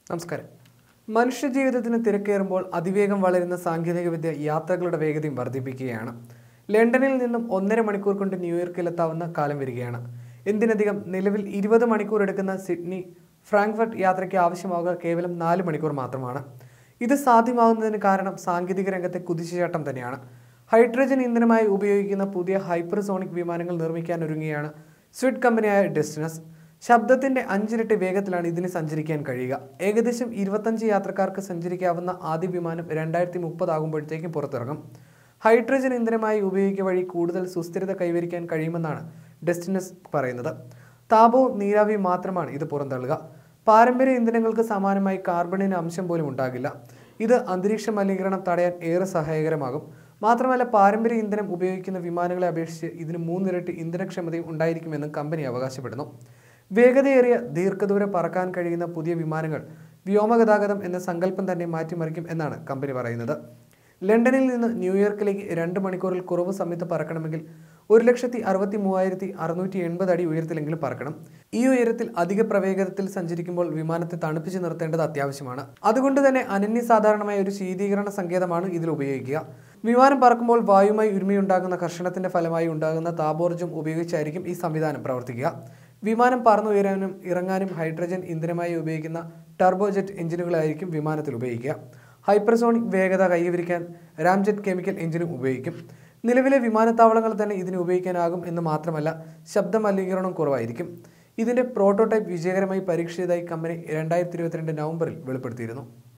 നമസ്കാരം മനുഷ്യജീവിതത്തിന് തിരക്കേറുമ്പോൾ അതിവേഗം വളരുന്ന സാങ്കേതികവിദ്യ യാത്രകളുടെ വേഗതയും വർദ്ധിപ്പിക്കുകയാണ് ലണ്ടനിൽ നിന്നും ഒന്നര മണിക്കൂർ കൊണ്ട് ന്യൂയോർക്കിലെത്താവുന്ന കാലം വരികയാണ് എന്തിനധികം നിലവിൽ ഇരുപത് മണിക്കൂർ എടുക്കുന്ന സിഡ്നി ഫ്രാങ്ക്ഫർട്ട് യാത്രയ്ക്ക് ആവശ്യമാവുക കേവലം നാല് മണിക്കൂർ മാത്രമാണ് ഇത് സാധ്യമാകുന്നതിന് കാരണം സാങ്കേതിക രംഗത്തെ കുതിച്ചുചാട്ടം തന്നെയാണ് ഹൈഡ്രജൻ ഇന്ധനമായി ഉപയോഗിക്കുന്ന പുതിയ ഹൈപ്പർസോണിക് വിമാനങ്ങൾ നിർമ്മിക്കാൻ ഒരുങ്ങുകയാണ് സ്വിഡ് കമ്പനിയായ ഡെസ്റ്റിനസ് ശബ്ദത്തിന്റെ അഞ്ചിരട്ടി വേഗത്തിലാണ് ഇതിന് സഞ്ചരിക്കാൻ കഴിയുക ഏകദേശം ഇരുപത്തഞ്ച് യാത്രക്കാർക്ക് സഞ്ചരിക്കാവുന്ന ആദ്യ വിമാനം രണ്ടായിരത്തി മുപ്പതാകുമ്പോഴത്തേക്കും പുറത്തിറങ്ങും ഹൈഡ്രജൻ ഇന്ധനമായി ഉപയോഗിക്കുക വഴി കൂടുതൽ സുസ്ഥിരത കൈവരിക്കാൻ കഴിയുമെന്നാണ് ഡെസ്റ്റിനസ് പറയുന്നത് താപവും നീരാവിയും മാത്രമാണ് ഇത് പുറന്തള്ളുക പാരമ്പര്യ ഇന്ധനങ്ങൾക്ക് സമാനമായി കാർബണിന് അംശം പോലും ഉണ്ടാകില്ല ഇത് അന്തരീക്ഷ മലിനീകരണം തടയാൻ ഏറെ സഹായകരമാകും മാത്രമല്ല പാരമ്പര്യ ഇന്ധനം ഉപയോഗിക്കുന്ന വിമാനങ്ങളെ അപേക്ഷിച്ച് ഇതിന് മൂന്നിരട്ടി ഇന്ധനക്ഷമതയും ഉണ്ടായിരിക്കുമെന്നും കമ്പനി അവകാശപ്പെടുന്നു വേഗതയേറിയ ദീർഘദൂരം പറക്കാൻ കഴിയുന്ന പുതിയ വിമാനങ്ങൾ വ്യോമഗതാഗതം എന്ന സങ്കല്പം തന്നെ മാറ്റിമറിക്കും എന്നാണ് കമ്പനി പറയുന്നത് ലണ്ടനിൽ നിന്ന് ന്യൂയോർക്കിലേക്ക് രണ്ട് മണിക്കൂറിൽ കുറവ് സമയത്ത് പറക്കണമെങ്കിൽ ഒരു ലക്ഷത്തി അറുപത്തി മൂവായിരത്തി അറുന്നൂറ്റി എൺപത് അടി ഉയരത്തിലെങ്കിലും പറക്കണം ഈ ഉയരത്തിൽ അധിക പ്രവേഗത്തിൽ സഞ്ചരിക്കുമ്പോൾ വിമാനത്തെ തണുപ്പിച്ച് നിർത്തേണ്ടത് അത്യാവശ്യമാണ് അതുകൊണ്ട് തന്നെ അനന്യസാധാരണമായ ഒരു ശീതീകരണ സങ്കേതമാണ് ഇതിൽ ഉപയോഗിക്കുക വിമാനം പറക്കുമ്പോൾ വായുമായി ഉരുമിയുണ്ടാകുന്ന കർഷണത്തിന്റെ ഫലമായി ഉണ്ടാകുന്ന താപോർജ്ജം ഉപയോഗിച്ചായിരിക്കും ഈ സംവിധാനം പ്രവർത്തിക്കുക വിമാനം പറന്നുയരാനും ഇറങ്ങാനും ഹൈഡ്രജൻ ഇന്ധനമായി ഉപയോഗിക്കുന്ന ടർബോജെറ്റ് എഞ്ചിനുകളായിരിക്കും വിമാനത്തിൽ ഉപയോഗിക്കുക ഹൈപ്പർസോണിക് വേഗത കൈവരിക്കാൻ രാംജെറ്റ് കെമിക്കൽ എഞ്ചിനും ഉപയോഗിക്കും നിലവിലെ വിമാനത്താവളങ്ങൾ തന്നെ ഇതിന് ഉപയോഗിക്കാനാകും എന്ന് മാത്രമല്ല ശബ്ദ മലിനീകരണം കുറവായിരിക്കും ഇതിന്റെ പ്രോട്ടോടൈപ്പ് വിജയകരമായി പരീക്ഷിച്ചതായി കമ്പനി രണ്ടായിരത്തി ഇരുപത്തിരണ്ട് നവംബറിൽ വെളിപ്പെടുത്തിയിരുന്നു